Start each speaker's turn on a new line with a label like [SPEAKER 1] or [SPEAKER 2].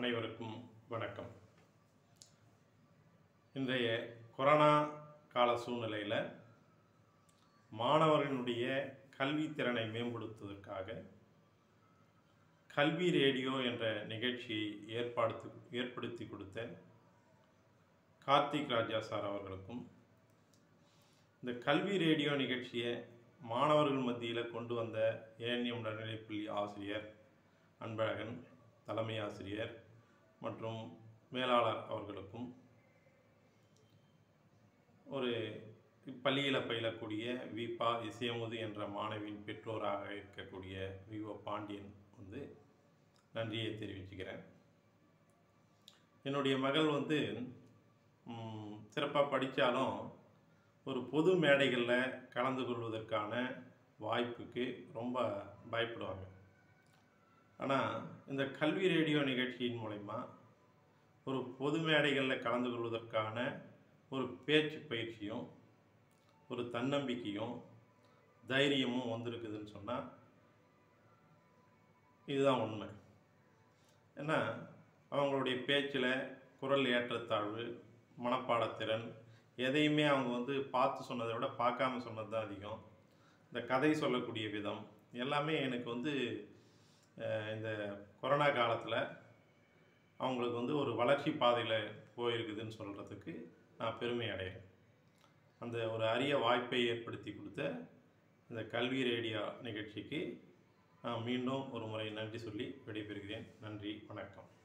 [SPEAKER 1] அனைவருக்கும் வணக்கம் இன்றைய கொரோனா கால சூழ்நிலையில் மாணவர்களுடைய கல்வி திறனை மேம்படுத்துவதற்காக கல்வி ரேடியோ என்ற நிகழ்ச்சியை ஏற்பாடு ஏற்படுத்தி கொடுத்த கார்த்திக் ராஜா சார் அவர்களுக்கும் இந்த கல்வி ரேடியோ நிகழ்ச்சியை மாணவர்கள் மத்தியில் கொண்டு வந்த ஏஎன்எம் நடுநிலைப்பள்ளி ஆசிரியர் அன்பழகன் தலைமை ஆசிரியர் மற்றும் மேலாளர் அவர்களுக்கும் ஒரு பள்ளியில் பயிலக்கூடிய விபா இசையமுது என்ற மாணவியின் பெற்றோராக இருக்கக்கூடிய விவோ பாண்டியன் வந்து நன்றியை தெரிவிச்சுக்கிறேன் என்னுடைய மகள் வந்து சிறப்பாக படித்தாலும் ஒரு பொது மேடைகளில் கலந்து கொள்வதற்கான வாய்ப்புக்கு ரொம்ப பயப்படுவாங்க ஆனால் இந்த கல்வி ரேடியோ நிகழ்ச்சியின் மூலயமா ஒரு பொது மேடைகளில் கலந்து கொள்வதற்கான ஒரு பேச்சு பயிற்சியும் ஒரு தன்னம்பிக்கையும் தைரியமும் வந்திருக்குதுன்னு சொன்னால் இதுதான் உண்மை ஏன்னா அவங்களுடைய பேச்சில் குரல் ஏற்றத்தாழ்வு மனப்பாடத்திறன் எதையுமே அவங்க வந்து பார்த்து சொன்னதை விட பார்க்காம சொன்னது தான் அதிகம் இந்த கதை சொல்லக்கூடிய விதம் எல்லாமே எனக்கு வந்து அஹ், இந்த கொரோனா காலத்தில் அவங்களுக்கு வந்து ஒரு வளர்ச்சி பாதையில் போயிருக்குதுன்னு சொல்கிறதுக்கு நான் பெருமை அடைகிறேன் அந்த ஒரு அரிய வாய்ப்பை ஏற்படுத்தி கொடுத்த இந்த கல்வி ரேடியோ நிகழ்ச்சிக்கு நான் மீண்டும் ஒரு முறை நன்றி சொல்லி விடைபெறுகிறேன் நன்றி வணக்கம்